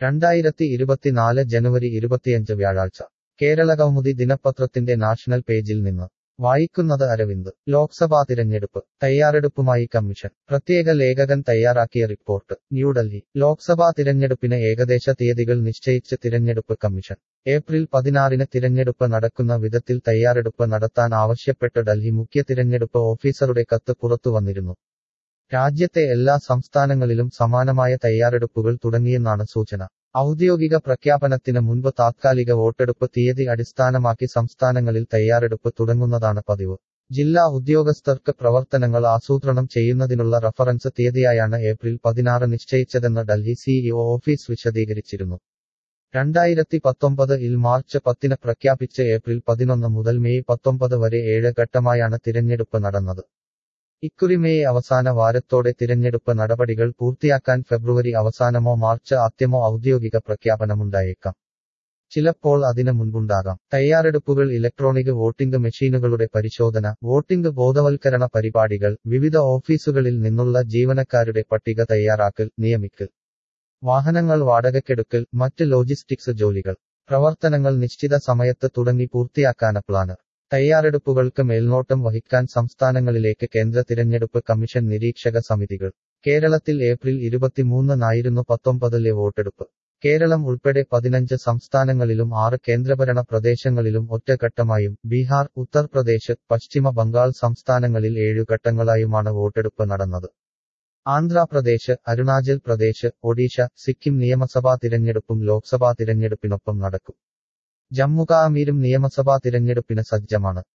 രണ്ടായിരത്തി ഇരുപത്തിനാല് ജനുവരി ഇരുപത്തിയഞ്ച് വ്യാഴാഴ്ച കേരളകൗമുദി ദിനപത്രത്തിന്റെ നാഷണൽ പേജിൽ നിന്ന് വായിക്കുന്നത് അരവിന്ദ് ലോക്സഭാ തിരഞ്ഞെടുപ്പ് തയ്യാറെടുപ്പുമായി കമ്മീഷൻ പ്രത്യേക ലേഖകൻ തയ്യാറാക്കിയ റിപ്പോർട്ട് ന്യൂഡൽഹി ലോക്സഭാ തിരഞ്ഞെടുപ്പിന് ഏകദേശ തീയതികൾ നിശ്ചയിച്ച് തിരഞ്ഞെടുപ്പ് കമ്മീഷൻ ഏപ്രിൽ പതിനാറിന് തിരഞ്ഞെടുപ്പ് നടക്കുന്ന വിധത്തിൽ തയ്യാറെടുപ്പ് നടത്താൻ ആവശ്യപ്പെട്ട് ഡൽഹി മുഖ്യ തിരഞ്ഞെടുപ്പ് ഓഫീസറുടെ കത്ത് പുറത്തുവന്നിരുന്നു രാജ്യത്തെ എല്ലാ സംസ്ഥാനങ്ങളിലും സമാനമായ തയ്യാറെടുപ്പുകൾ തുടങ്ങിയെന്നാണ് സൂചന ഔദ്യോഗിക പ്രഖ്യാപനത്തിന് മുൻപ് താത്കാലിക വോട്ടെടുപ്പ് തീയതി അടിസ്ഥാനമാക്കി സംസ്ഥാനങ്ങളിൽ തയ്യാറെടുപ്പ് തുടങ്ങുന്നതാണ് പതിവ് ജില്ലാ ഉദ്യോഗസ്ഥർക്ക് പ്രവർത്തനങ്ങൾ ആസൂത്രണം ചെയ്യുന്നതിനുള്ള റഫറൻസ് തീയതിയായാണ് ഏപ്രിൽ പതിനാറ് നിശ്ചയിച്ചതെന്ന് ഡൽഹി സിഇഒ ഓഫീസ് വിശദീകരിച്ചിരുന്നു രണ്ടായിരത്തി പത്തൊമ്പത് ഇൽ മാർച്ച് പത്തിന് പ്രഖ്യാപിച്ച് ഏപ്രിൽ പതിനൊന്ന് മുതൽ മെയ് പത്തൊമ്പത് വരെ ഏഴ് ഘട്ടമായാണ് തിരഞ്ഞെടുപ്പ് നടന്നത് ഇക്കുറി മെയ് അവസാന വാരത്തോടെ തിരഞ്ഞെടുപ്പ് നടപടികൾ പൂർത്തിയാക്കാൻ ഫെബ്രുവരി അവസാനമോ മാർച്ച് ആദ്യമോ ഔദ്യോഗിക പ്രഖ്യാപനമുണ്ടായേക്കാം ചിലപ്പോൾ അതിന് മുൻപുണ്ടാകാം തയ്യാറെടുപ്പുകൾ ഇലക്ട്രോണിക് വോട്ടിംഗ് മെഷീനുകളുടെ പരിശോധന വോട്ടിംഗ് ബോധവൽക്കരണ പരിപാടികൾ വിവിധ ഓഫീസുകളിൽ നിന്നുള്ള ജീവനക്കാരുടെ പട്ടിക തയ്യാറാക്കൽ നിയമിക്കൽ വാഹനങ്ങൾ വാടകയ്ക്കെടുക്കൽ മറ്റ് ലോജിസ്റ്റിക്സ് ജോലികൾ പ്രവർത്തനങ്ങൾ നിശ്ചിത സമയത്ത് തുടങ്ങി പൂർത്തിയാക്കാന പ്ലാന് തയ്യാറെടുപ്പുകൾക്ക് മേൽനോട്ടം വഹിക്കാൻ സംസ്ഥാനങ്ങളിലേക്ക് കേന്ദ്ര തിരഞ്ഞെടുപ്പ് കമ്മീഷൻ നിരീക്ഷക സമിതികൾ കേരളത്തിൽ ഏപ്രിൽ ഇരുപത്തിമൂന്നിനായിരുന്നു പത്തൊമ്പതിലെ വോട്ടെടുപ്പ് കേരളം ഉൾപ്പെടെ പതിനഞ്ച് സംസ്ഥാനങ്ങളിലും ആറ് കേന്ദ്രഭരണ പ്രദേശങ്ങളിലും ഒറ്റഘട്ടമായും ബീഹാർ ഉത്തർപ്രദേശ് പശ്ചിമ ബംഗാൾ സംസ്ഥാനങ്ങളിൽ ഏഴു ഘട്ടങ്ങളായുമാണ് വോട്ടെടുപ്പ് നടന്നത് ആന്ധ്രാപ്രദേശ് അരുണാചൽ പ്രദേശ് ഒഡീഷ സിക്കിം നിയമസഭാ തിരഞ്ഞെടുപ്പും ലോക്സഭാ തിരഞ്ഞെടുപ്പിനൊപ്പം നടക്കും ജമ്മുകാശ്മീരും നിയമസഭാ തിരഞ്ഞെടുപ്പിന് സജ്ജമാണ്